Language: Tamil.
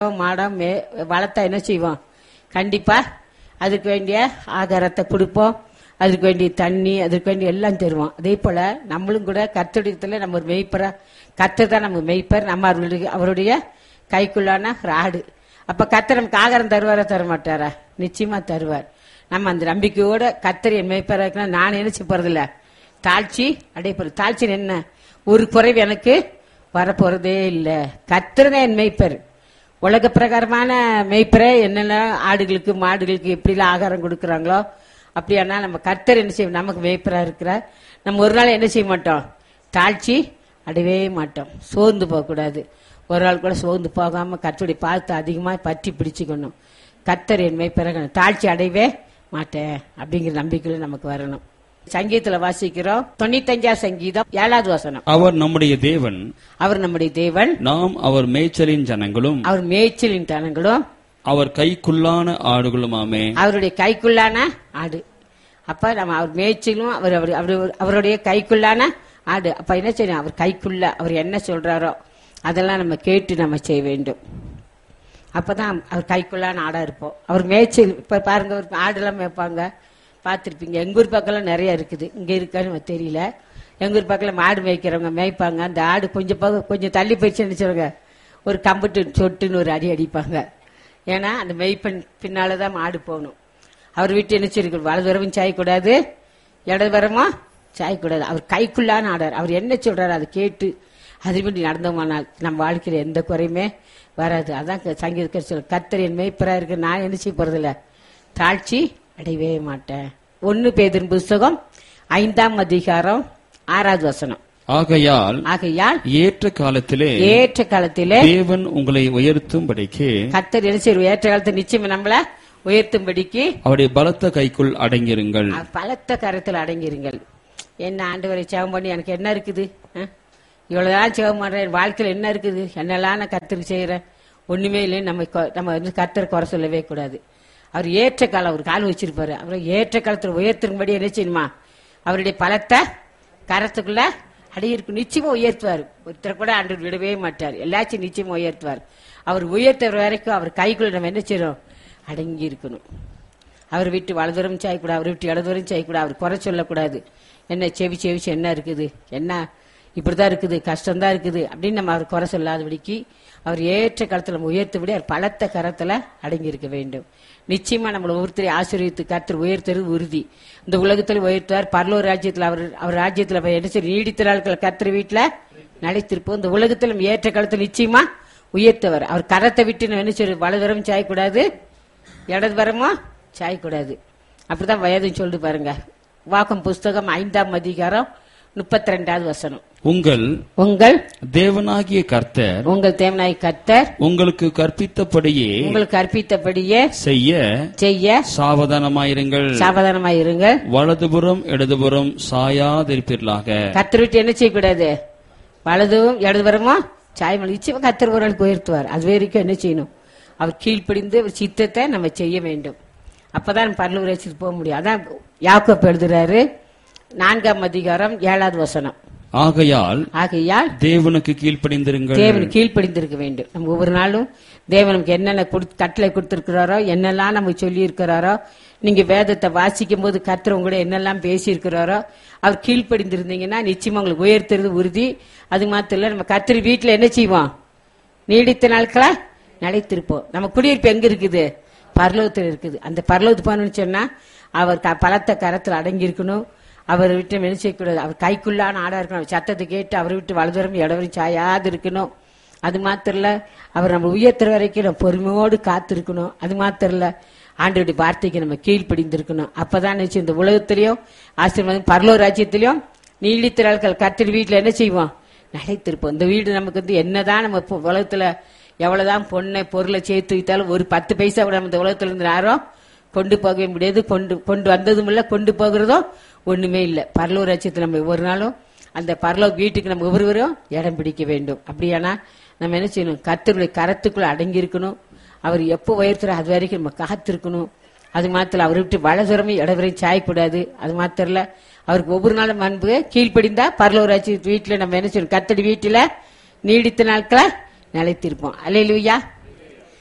மாடம் மே வளர்த்தா என்ன செய்வோம் கண்டிப்பா அதுக்கு வேண்டிய ஆகாரத்தை கொடுப்போம் அதுக்கு வேண்டிய தண்ணி அதுக்கு வேண்டிய எல்லாம் தருவோம் அதே போல நம்மளும் கூட கத்தடியத்துல நம்ம ஒரு மெய்ப்பரா கத்தர் தான் நம்ம மெய்ப்பர் நம்ம அவருடைய அவருடைய கைக்குள்ளான ஒரு ஆடு அப்ப கத்தர் நமக்கு ஆகாரம் தருவாரா தர மாட்டாரா நிச்சயமா தருவார் நம்ம அந்த நம்பிக்கையோட கத்தர் என் மெய்ப்பரா இருக்குன்னா நான் நினைச்சு போறதில்ல தாழ்ச்சி அடைப்பது தாழ்ச்சி என்ன ஒரு குறைவு எனக்கு வரப்போறதே இல்லை கத்திரதான் என் மெய்ப்பர் உலக பிரகாரமான மெய்ப்பரை என்னென்ன ஆடுகளுக்கு மாடுகளுக்கு எப்படிலாம் ஆகாரம் கொடுக்குறாங்களோ அப்படியானா நம்ம கர்த்தர் என்ன செய்வோம் நமக்கு மெய்ப்பரா இருக்கிறார் நம்ம ஒரு நாள் என்ன செய்ய மாட்டோம் தாழ்ச்சி அடையவே மாட்டோம் சோர்ந்து போகக்கூடாது ஒரு நாள் கூட சோர்ந்து போகாம கர்த்தருடைய பார்த்து அதிகமா பற்றி பிடிச்சுக்கணும் கர்த்தர் என் மெய்ப்பரை தாழ்ச்சி அடையவே மாட்டேன் அப்படிங்கிற நம்பிக்கையில நமக்கு வரணும் சங்கீதத்துல வாசிக்கிறோம் தொண்ணூத்தஞ்சா சங்கீதம் ஏழாவது வசனம் அவர் நம்முடைய தேவன் அவர் நம்முடைய தேவன் நாம் அவர் மேய்ச்சலின் ஜனங்களும் அவர் மேய்ச்சலின் தனங்களும் அவர் கைக்குள்ளான ஆடுகளுமாமே அவருடைய கைக்குள்ளான ஆடு அப்ப நம்ம அவர் மேய்ச்சலும் அவர் அவர் அவர்- அவருடைய கைக்குள்ளான ஆடு அப்ப என்ன செய்யணும் அவர் கைக்குள்ள அவர் என்ன சொல்றாரோ அதெல்லாம் நம்ம கேட்டு நம்ம செய்ய வேண்டும் அப்பதான் அவர் கைக்குள்ளான ஆடா இருப்போம் அவர் மேய்ச்சல் இப்ப பாருங்க ஒரு ஆடெல்லாம் மேய்ப்பாங்க பார்த்துருப்பீங்க எங்க ஊர் பக்கம்லாம் நிறைய இருக்குது இங்க இருக்கான்னு எனக்கு தெரியல எங்க ஊர் பக்கத்துல மாடு மேய்க்கிறவங்க மேய்ப்பாங்க அந்த ஆடு கொஞ்சம் பக்கம் கொஞ்சம் தள்ளி போயிடுச்சுன்னு சொல்லுங்க ஒரு கம்புட்டு சொட்டுன்னு ஒரு அடி அடிப்பாங்க ஏன்னா அந்த மெய்ப்பெண் பின்னாலதான் மாடு போகணும் அவர் வீட்டு என்ன சொல்லிருக்கு வலதுவரமும் சாயக்கூடாது இடதுவரமும் சாயக்கூடாது அவர் கைக்குள்ளான ஆடார் அவர் என்ன சொல்றாரு அதை கேட்டு அதுபடி நடந்தோமானால் நம்ம வாழ்க்கையில எந்த குறையுமே வராது அதான் சங்கீதக்கார் சொல்ல கத்தர் என் மெய்ப்பரா இருக்கு நான் என்ன செய்ய போறதில்ல தாழ்ச்சி அடையவே மாட்டேன் ஒன்னு பேதின் புஸ்தகம் ஐந்தாம் அதிகாரம் ஆறாவது வசனம் ஆகையால் ஆகையால் ஏற்ற காலத்திலே ஏற்ற காலத்திலே தேவன் உங்களை உயர்த்தும்படிக்கு கத்தர் என்ன செய்வார் ஏற்ற காலத்தை நிச்சயம் நம்மள உயர்த்தும்படிக்கு அவருடைய பலத்த கைக்குள் அடங்கிருங்கள் அவர் பலத்த கரத்தில் அடங்கிருங்கள் என்ன ஆண்டவரை சேவம் பண்ணி எனக்கு என்ன இருக்குது ஆ? இவ்வளவுதான் சேவம் பண்றேன் என் வாழ்க்கையில என்ன இருக்குது என்னெல்லாம் நான் கத்திரிக்கு செய்யறேன் ஒண்ணுமே இல்லைன்னு நம்ம கொ- நம்ம வந்து கத்தர் குறை சொல்லவே கூடாது அவர் ஏற்ற காலம் அவர் கால் வச்சிருப்பாரு அவரை ஏற்ற காலத்தில் உயர்த்தும்படி என்ன செய்யணுமா அவருடைய பலத்தை கரத்துக்குள்ள அடியிருக்கு நிச்சயமா உயர்த்துவார் ஒருத்தரை கூட ஆண்டவர் விடவே மாட்டார் எல்லாத்தையும் நிச்சயமா உயர்த்துவார் அவர் உயர்த்துற வரைக்கும் அவர் கைக்குள்ள நம்ம என்ன செய்யறோம் அடங்கி இருக்கணும் அவர் விட்டு வலதுரம் செய்யக்கூடாது அவர் விட்டு இடதுவரம் செய்யக்கூடாது அவர் குறை சொல்லக்கூடாது என்ன செவி செவிச்சு என்ன இருக்குது என்ன இப்படிதான் இருக்குது கஷ்டம்தான் இருக்குது அப்படின்னு நம்ம அவர் குறை சொல்லாதபடிக்கு அவர் ஏற்ற காலத்தில் நம்ம உயர்த்தபடி அவர் பலத்த கரத்துல அடங்கி இருக்க வேண்டும் நிச்சயமா நம்மளை ஒருத்தரை ஆசீர்வித்து கர்த்தர் உயர்த்துறது உறுதி இந்த உலகத்தில் உயர்த்துவார் பரலோர் ராஜ்யத்தில் அவர் அவர் ராஜ்யத்தில் போய் என்ன செய்ய நீடித்த நாட்கள் கர்த்தர் வீட்டுல நிலைத்திருப்போம் இந்த உலகத்தில் நம்ம ஏற்ற காலத்தில் நிச்சயமா உயர்த்தவர் அவர் கரத்தை விட்டு நம்ம என்ன செய்ய வலதுவரம் சாயக்கூடாது இடது வரமோ சாயக்கூடாது அப்படிதான் வயதுன்னு சொல்லிட்டு பாருங்க வாக்கம் புஸ்தகம் ஐந்தாம் அதிகாரம் முப்பத்தி ரெண்டாவது வசனம் உங்கள் உங்கள் தேவனாகிய கர்த்தர் உங்கள் தேவனாய் கர்த்தர் உங்களுக்கு கற்பித்தபடியே உங்களுக்கு கற்பித்தபடியே செய்ய செய்ய சாவதானமாயிருங்கள் சாவதானமாய் இருங்கள் வலதுபுறம் இடதுபுறம் சாயாதிருப்பீர்களாக கத்தர் விட்டு என்ன செய்யக்கூடாது வலதும் இடதுபுறமோ சாயமல் நிச்சயமா கத்தர் ஒரு நாள் உயர்த்துவார் அது வரைக்கும் என்ன செய்யணும் அவர் கீழ்ப்படிந்து அவர் சித்தத்தை நம்ம செய்ய வேண்டும் அப்பதான் பரலூர் வச்சுட்டு போக முடியும் அதான் யாக்கோப் எழுதுறாரு நான்காம் அதிகாரம் ஏழாவது வசனம் ஆகையால் ஆகையால் தேவனுக்கு கீழ்ப்படிந்திருங்கள் தேவன் கீழ்ப்படிந்திருக்க வேண்டும் நம்ம ஒவ்வொரு நாளும் தேவன் நமக்கு என்னென்ன கொடுத்து கட்டளை கொடுத்திருக்கிறாரோ என்னெல்லாம் நமக்கு சொல்லி இருக்கிறாரோ நீங்க வேதத்தை வாசிக்கும் போது கர்த்தர் உங்க கூட என்னெல்லாம் பேசி இருக்கிறாரோ அவர் கீழ்ப்படிந்திருந்தீங்கன்னா நிச்சயமா உங்களுக்கு உயர்த்துறது உறுதி அது மாத்திரம் இல்ல நம்ம கர்த்தர் வீட்டுல என்ன செய்வோம் நீடித்த நாட்களா நிலைத்திருப்போம் நம்ம குடியிருப்பு எங்க இருக்குது பரலோகத்தில் இருக்குது அந்த பரலோகத்து போகணும்னு சொன்னா அவர் க- பலத்த கரத்தில் அடங்கி இருக்கணும் அவர் விட்டு என்ன செய்யக்கூடாது அவர் கைக்குள்ளான ஆடா இருக்கணும் அவர் சத்தத்தை கேட்டு அவர் விட்டு வலதுவரம் இடவரும் சாயாது இருக்கணும் அது மாத்திரம் இல்ல அவர் நம்ம உயர்த்துற வரைக்கும் நம்ம பொறுமையோடு காத்திருக்கணும் அது மாத்திரம் இல்ல ஆண்டோடைய வார்த்தைக்கு நம்ம கீழ்ப்படிந்திருக்கணும் அப்பதான் நிச்சயம் இந்த உலகத்திலையும் ஆசீர்வாதம் பரலோ ராஜ்யத்திலையும் நீடித்த நாட்கள் கத்திரி வீட்டுல என்ன செய்வோம் நிலைத்திருப்போம் இந்த வீடு நமக்கு வந்து என்னதான் நம்ம இப்போ உலகத்துல எவ்வளவுதான் பொண்ணை பொருளை சேர்த்து வைத்தாலும் ஒரு பத்து பைசா கூட நம்ம இந்த உலகத்துல இருந்து யாரும் கொண்டு போகவே முடியாது கொண்டு கொண்டு வந்ததும் இல்ல கொண்டு போகிறதும் ஒண்ணுமே இல்ல பரலூர் ராஜ்யத்தில் நம்ம ஒவ்வொரு நாளும் அந்த பரலோக வீட்டுக்கு நம்ம ஒவ்வொருவரும் இடம் பிடிக்க வேண்டும் அப்படியானா நம்ம என்ன செய்யணும் கர்த்தருடைய கரத்துக்குள்ள அடங்கி இருக்கணும் அவர் எப்போ உயர்த்துறோ அது வரைக்கும் நம்ம காத்திருக்கணும் அது மாத்திரம் அவரை விட்டு வலதுறமே இடவரையும் சாயக்கூடாது அது மாத்திரம் இல்ல அவருக்கு ஒவ்வொரு நாளும் அன்பு கீழ்ப்படிந்தா பரலோராட்சி வீட்டுல நம்ம என்ன செய்யணும் கத்தடி வீட்டுல நீடித்த நாட்கள நிலைத்திருப்போம் அல்லையா